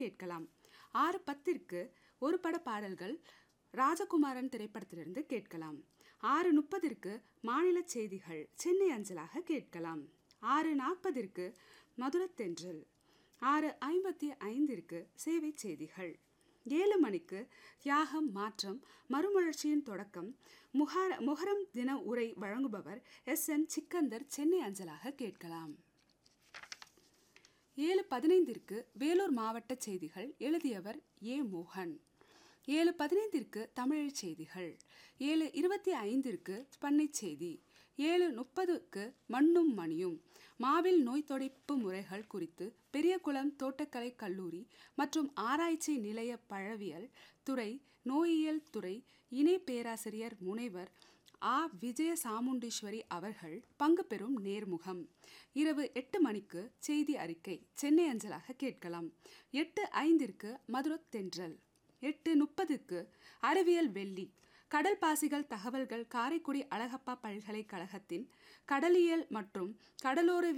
கேட்கலாம் ஆறு பத்திற்கு ஒரு பட பாடல்கள் ராஜகுமாரன் திரைப்படத்திலிருந்து கேட்கலாம் ஆறு முப்பதிற்கு மாநில செய்திகள் சென்னை அஞ்சலாக கேட்கலாம் ஆறு நாற்பதிற்கு மதுரத்தென்றல் ஆறு ஐம்பத்தி ஐந்திற்கு சேவை செய்திகள் ஏழு மணிக்கு தியாகம் மாற்றம் மறுமலர்ச்சியின் தொடக்கம் முஹர முஹரம் தின உரை வழங்குபவர் எஸ் என் சிக்கந்தர் சென்னை அஞ்சலாக கேட்கலாம் ஏழு பதினைந்திற்கு வேலூர் மாவட்ட செய்திகள் எழுதியவர் ஏ மோகன் ஏழு பதினைந்திற்கு தமிழ் செய்திகள் ஏழு இருபத்தி ஐந்திற்கு பண்ணை செய்தி ஏழு முப்பதுக்கு மண்ணும் மணியும் மாவில் நோய் தொடைப்பு முறைகள் குறித்து பெரியகுளம் தோட்டக்கலை கல்லூரி மற்றும் ஆராய்ச்சி நிலைய பழவியல் துறை நோயியல் துறை இணை பேராசிரியர் முனைவர் ஆ விஜய சாமுண்டீஸ்வரி அவர்கள் பங்கு பெறும் நேர்முகம் இரவு எட்டு மணிக்கு செய்தி அறிக்கை சென்னை அஞ்சலாக கேட்கலாம் எட்டு ஐந்திற்கு மதுரத்தென்றல் எட்டு முப்பதுக்கு அறிவியல் வெள்ளி கடல் பாசிகள் தகவல்கள் காரைக்குடி அழகப்பா பல்கலைக்கழகத்தின் கடலியல் மற்றும் கடலோர